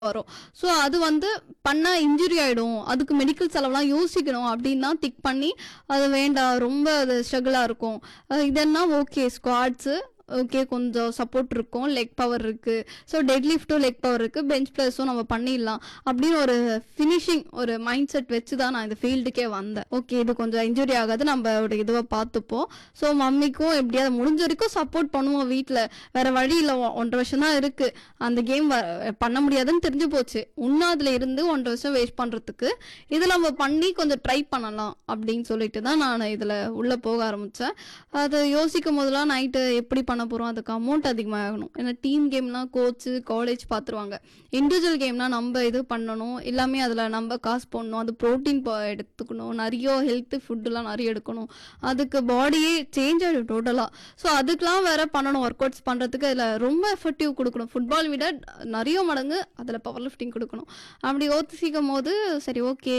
வரும் ஸோ அது வந்து பண்ணா இன்ஜுரி ஆயிடும் அதுக்கு மெடிக்கல் செலவுலாம் யோசிக்கணும் அப்படின்னு தான் திக் பண்ணி அது வேண்டாம் ரொம்ப அது ஸ்ட்ரகிளாக இருக்கும் அஹ் இதெல்லாம் ஓகே ஸ்குவாட்ஸு ஓகே கொஞ்சம் சப்போர்ட் இருக்கும் லெக் பவர் இருக்கு ஸோ டெட் லிஃப்ட்டும் லெக் பவர் இருக்கு பெஞ்ச் ப்ரெஸ்ஸும் நம்ம பண்ணிடலாம் அப்படின்னு ஒரு ஃபினிஷிங் ஒரு மைண்ட் செட் வச்சு தான் நான் இந்த ஃபீல்டுக்கே வந்தேன் ஓகே இது கொஞ்சம் இன்ஜுரி ஆகாது நம்ம ஒரு இதுவை பார்த்துப்போம் ஸோ மம்மிக்கும் எப்படியாவது முடிஞ்ச வரைக்கும் சப்போர்ட் பண்ணுவோம் வீட்டில் வேற வழி இல்லை ஒன்றரை வருஷம் தான் இருக்கு அந்த கேம் பண்ண முடியாதுன்னு தெரிஞ்சு போச்சு இன்னும் அதில் இருந்து ஒன்றரை வருஷம் வேஸ்ட் பண்ணுறதுக்கு இதில் நம்ம பண்ணி கொஞ்சம் ட்ரை பண்ணலாம் அப்படின்னு சொல்லிட்டு தான் நான் இதில் உள்ளே போக ஆரம்பித்தேன் அது யோசிக்கும் போதெல்லாம் நைட்டு எப்படி பண்ண போகிறோம் அதுக்கு அமௌண்ட் அதிகமாகணும் ஏன்னா டீம் கேம்லாம் கோச்சு காலேஜ் பார்த்துருவாங்க இண்டிவிஜுவல் கேம்னா நம்ம இது பண்ணணும் எல்லாமே அதில் நம்ம காசு போடணும் அது ப்ரோட்டீன் எடுத்துக்கணும் நிறைய ஹெல்த்து ஃபுட்டுலாம் நிறைய எடுக்கணும் அதுக்கு பாடியே சேஞ்ச் ஆகிடும் டோட்டலாக ஸோ அதுக்கெலாம் வேற பண்ணணும் ஒர்க் அவுட்ஸ் பண்ணுறதுக்கு அதில் ரொம்ப எஃபெக்டிவ் கொடுக்கணும் ஃபுட்பால் விட நிறைய மடங்கு அதில் பவர் லிஃப்டிங் கொடுக்கணும் அப்படி யோசிக்கும் போது சரி ஓகே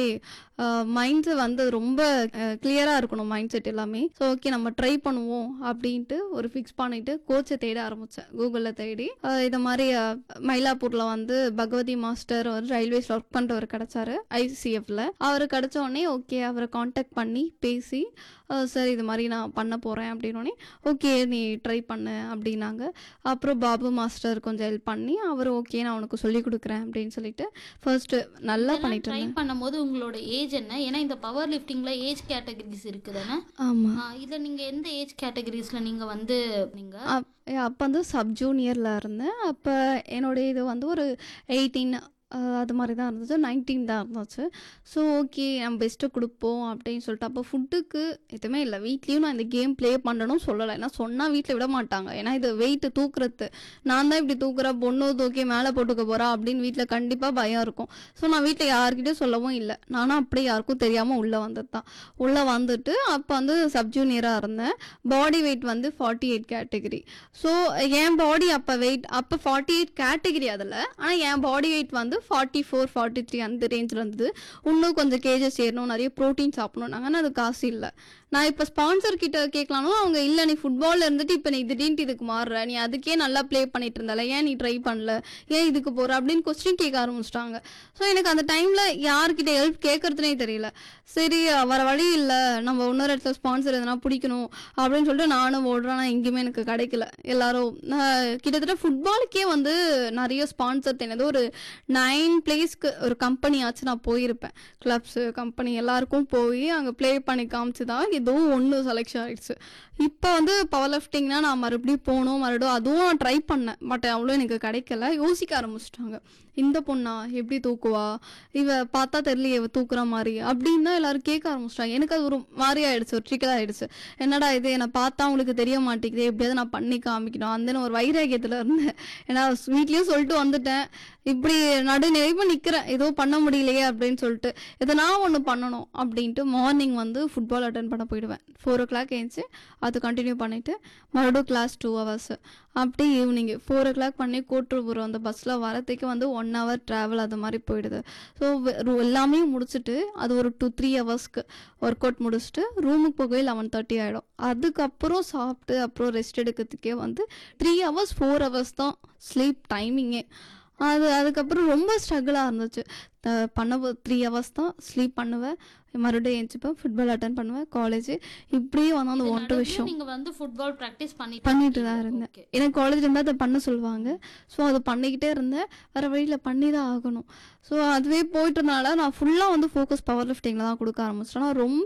மைண்ட் வந்து ரொம்ப கிளியராக இருக்கணும் மைண்ட் செட் எல்லாமே ஸோ ஓகே நம்ம ட்ரை பண்ணுவோம் அப்படின்ட்டு ஒரு ஃபிக்ஸ் பண்ணிட்டு கோச்சை தேட ஆரம்பித்தேன் கூகுளில் தேடி அஹ் இது மாதிரி அஹ், மயிலாப்பூரில் வந்து பகவதி மாஸ்டர் ஒரு ரயில்வேஸில் ஒர்க் பண்ணுறவர் கிடச்சாரு ஐசிஎஃப்ல அவர் கிடச்ச உடனே ஓகே அவரை காண்டாக்ட் பண்ணி பேசி அஹ், சரி இது மாதிரி நான் பண்ண போகிறேன் அப்படின்னோடனே ஓகே நீ ட்ரை பண்ணு அப்படின்னாங்க அப்புறம் பாபு மாஸ்டர் கொஞ்சம் ஹெல்ப் பண்ணி அவர் ஓகே நான் உனக்கு சொல்லி கொடுக்குறேன் அப்படின்னு சொல்லிட்டு ஃபர்ஸ்ட் நல்லா பண்ணிட்டு ட்ரை இருந்தேன் பண்ணும்போது உங்களோட ஏஜ் என்ன ஏன்னா இந்த பவர் லிஃப்டிங்ல ஏஜ் கேட்டகரிஸ் இருக்குதானே ஆமாம் இதுல நீங்க எந்த ஏஜ் கேட்டகரிஸ்ல நீங்க வந்து நீங்க அப்போ வந்து சப் ஜூனியரில் இருந்தேன் அப்போ என்னுடைய இது வந்து ஒரு எயிட்டீன் அது மாதிரி தான் இருந்துச்சு நைன்டீன் தான் இருந்துச்சு ஸோ ஓகே நம்ம பெஸ்ட்டு கொடுப்போம் அப்படின்னு சொல்லிட்டு அப்போ ஃபுட்டுக்கு எதுவுமே இல்லை வீட்லேயும் நான் இந்த கேம் ப்ளே பண்ணணும் சொல்லலை ஏன்னா சொன்னால் வீட்டில் விட மாட்டாங்க ஏன்னா இது வெயிட்டு தூக்குறது நான் தான் இப்படி தூக்குறேன் பொண்ணு தூக்கி மேலே போட்டுக்க போகிறா அப்படின்னு வீட்டில் கண்டிப்பாக பயம் இருக்கும் ஸோ நான் வீட்டில் யார்கிட்டயும் சொல்லவும் இல்லை நானும் அப்படியே யாருக்கும் தெரியாமல் உள்ளே வந்தது தான் உள்ளே வந்துட்டு அப்போ வந்து சப் ஜூனியராக இருந்தேன் பாடி வெயிட் வந்து ஃபார்ட்டி எயிட் கேட்டகரி ஸோ என் பாடி அப்போ வெயிட் அப்போ ஃபார்ட்டி எயிட் கேட்டகரி அதில் ஆனால் என் பாடி வெயிட் வந்து ஃபார்ட்டி ஃபோர் ஃபார்ட்டி த்ரீ அந்த ரேஞ்சில் இருந்தது இன்னும் கொஞ்சம் கேஜஸ் ஏறணும் நிறைய ப்ரோட்டீன் சாப்பிடணும் நாங்கள் அது காசு இல்லை நான் இப்போ ஸ்பான்சர் கிட்ட கேட்கலானும் அவங்க இல்லை நீ ஃபுட்பாலில் இருந்துட்டு இப்போ நீ திடீர்னு இதுக்கு மாறுற நீ அதுக்கே நல்லா ப்ளே பண்ணிட்டு இருந்தால ஏன் நீ ட்ரை பண்ணல ஏன் இதுக்கு போகிற அப்படின்னு கொஸ்டின் கேட்க ஆரம்பிச்சிட்டாங்க ஸோ எனக்கு அந்த டைமில் யார்கிட்ட ஹெல்ப் கேட்கறதுனே தெரியல சரி வர வழி இல்லை நம்ம இன்னொரு இடத்துல ஸ்பான்சர் எதனா பிடிக்கணும் அப்படின்னு சொல்லிட்டு நானும் ஓடுறேன் ஆனால் எங்கேயுமே எனக்கு கிடைக்கல எல்லாரும் நான் கிட்டத்தட்ட ஃபுட்பாலுக்கே வந்து நிறைய ஸ்பான்சர் தெரியாது ஒரு நைன் பிளேஸ்க்கு ஒரு கம்பெனி ஆச்சு நான் போயிருப்பேன் கிளப்ஸு கம்பெனி எல்லாருக்கும் போய் அங்கே ப்ளே பண்ணி காமிச்சு தான் ஏதோ ஒன்று செலெக்ஷன் ஆயிடுச்சு இப்போ வந்து பவர் லிஃப்டிங்னா நான் மறுபடியும் போகணும் மறுபடியும் அதுவும் நான் ட்ரை பண்ணேன் பட் அவ்வளோ எனக்கு கிடைக்கல யோசிக்க ஆரம்பிச்சிட்டாங்க இந்த பொண்ணா எப்படி தூக்குவா இவ பார்த்தா தெரியலையே இவ தூக்குற மாதிரி அப்படின்னு தான் எல்லாரும் கேட்க ஆரம்பிச்சிட்டாங்க எனக்கு அது ஒரு மாதிரி ஆயிடுச்சு ஒரு ட்ரிக்கல் ஆயிடுச்சு என்னடா இது என்னை பார்த்தா அவங்களுக்கு தெரிய மாட்டேங்குது எப்படியாவது நான் பண்ணி காமிக்கணும் அந்த ஒரு வைராகியத்தில் இருந்தேன் ஏன்னா வீட்லேயும் சொல்லிட்டு வந்துட்டேன் இப்படி நடுநிலைப்பு நிற்கிறேன் ஏதோ பண்ண முடியலையே அப்படின்னு சொல்லிட்டு எதனா ஒன்று பண்ணணும் அப்படின்ட்டு மார்னிங் வந்து ஃபுட்பால் அட்டன் பண்ண போயிடுவேன் ஃபோர் ஓ கிளாக் ஏஞ்சி அது கண்டினியூ பண்ணிவிட்டு மறுபடியும் கிளாஸ் டூ ஹவர்ஸ் அப்படி ஈவினிங் ஃபோர் ஓ கிளாக் பண்ணி கோட்டூர்புரம் அந்த பஸ்ஸில் வரத்துக்கு வந்து ஒன் ஹவர் ட்ராவல் அது மாதிரி போயிடுது ஸோ எல்லாமே முடிச்சுட்டு அது ஒரு டூ த்ரீ ஹவர்ஸ்க்கு ஒர்க் அவுட் முடிச்சுட்டு ரூமுக்கு போகவே லெவன் தேர்ட்டி ஆகிடும் அதுக்கப்புறம் சாப்பிட்டு அப்புறம் ரெஸ்ட் எடுக்கிறதுக்கே வந்து த்ரீ ஹவர்ஸ் ஃபோர் ஹவர்ஸ் தான் ஸ்லீப் டைமிங்கே அது அதுக்கப்புறம் ரொம்ப ஸ்ட்ரகிளாக இருந்துச்சு த- பண்ண த்ரீ ஹவர்ஸ் தான் ஸ்லீப் பண்ணுவேன் மறுபடியும் எழுந்திரிப்பேன் ஃபுட்பால் அட்டன் பண்ணுவேன் காலேஜ் இப்படியே வந்து அந்த ஒன்றரை வருஷம் நீங்க வந்து ஃபுட்பால் பிராக்டிஸ் பண்ணி பண்ணிட்டு தான் இருந்தேன் எனக்கு காலேஜ் இருந்தால் அதை பண்ண சொல்லுவாங்க ஸோ அதை பண்ணிக்கிட்டே இருந்தேன் வேறு வழியில் பண்ணி தான் ஆகணும் ஸோ அதுவே போயிட்டனால நான் ஃபுல்லாக வந்து ஃபோக்கஸ் பவர் லிஃப்டிங்கில் தான் கொடுக்க ஆரம்பிச்சிட்டேன் ஆனால் ரொம்ப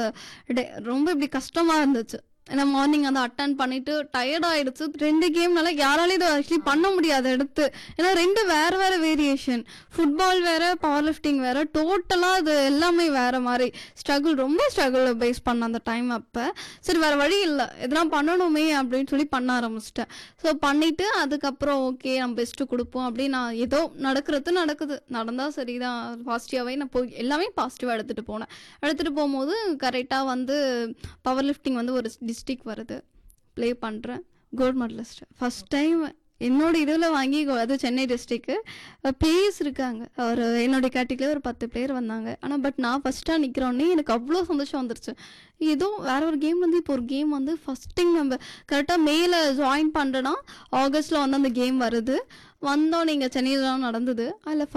டே- ரொம்ப இப்படி கஷ்டமாக இருந்துச்சு ஏன்னா மார்னிங் அதை அட்டன் பண்ணிட்டு டயர்ட் ஆயிடுச்சு ரெண்டு கேம்னால யாராலையும் இதை ஆக்சுவலி பண்ண முடியாது எடுத்து ஏன்னா ரெண்டு வேற வேற வேரியேஷன் ஃபுட்பால் வேற பவர் லிஃப்டிங் வேற டோட்டலாக அது எல்லாமே வேற மாதிரி ஸ்ட்ரகிள் ரொம்ப ஸ்ட்ரகிள் பேஸ் பண்ண அந்த டைம் அப்போ சரி வேற வழி இல்லை எதனா பண்ணணுமே அப்படின்னு சொல்லி பண்ண ஆரம்பிச்சிட்டேன் ஸோ பண்ணிட்டு அதுக்கப்புறம் ஓகே நம்ம பெஸ்ட்டு கொடுப்போம் அப்படின்னு நான் ஏதோ நடக்கிறது நடக்குது நடந்தால் சரிதான் பாசிட்டிவாகவே நான் போய் எல்லாமே பாசிட்டிவாக எடுத்துகிட்டு போனேன் எடுத்துகிட்டு போகும்போது கரெக்டாக வந்து பவர் லிஃப்டிங் வந்து ஒரு டிஸ்ட்ரிக் வருது ப்ளே பண்ணுறேன் கோல்ட் மெடலிஸ்ட் ஃபஸ்ட் டைம் என்னோட இதில் வாங்கி கொ- அது சென்னை டிஸ்ட்ரிக்கு பிளேயர்ஸ் இருக்காங்க ஒரு என்னுடைய கேட்டகரியில் ஒரு பத்து பேர் வந்தாங்க ஆனால் பட் நான் ஃபஸ்ட்டாக நிற்கிறோன்னே எனக்கு அவ்வளோ சந்தோஷம் வந்துருச்சு ஏதோ வேற ஒரு கேம் வந்து இப்போ ஒரு கேம் வந்து ஃபஸ்ட் டைம் நம்ம கரெக்டாக மேலே ஜாயின் பண்ணுறோன்னா ஆகஸ்ட்டில் வந்து அந்த கேம் வருது வந்தோம் நீங்கள் சென்னையில் தான் நடந்தது அதில்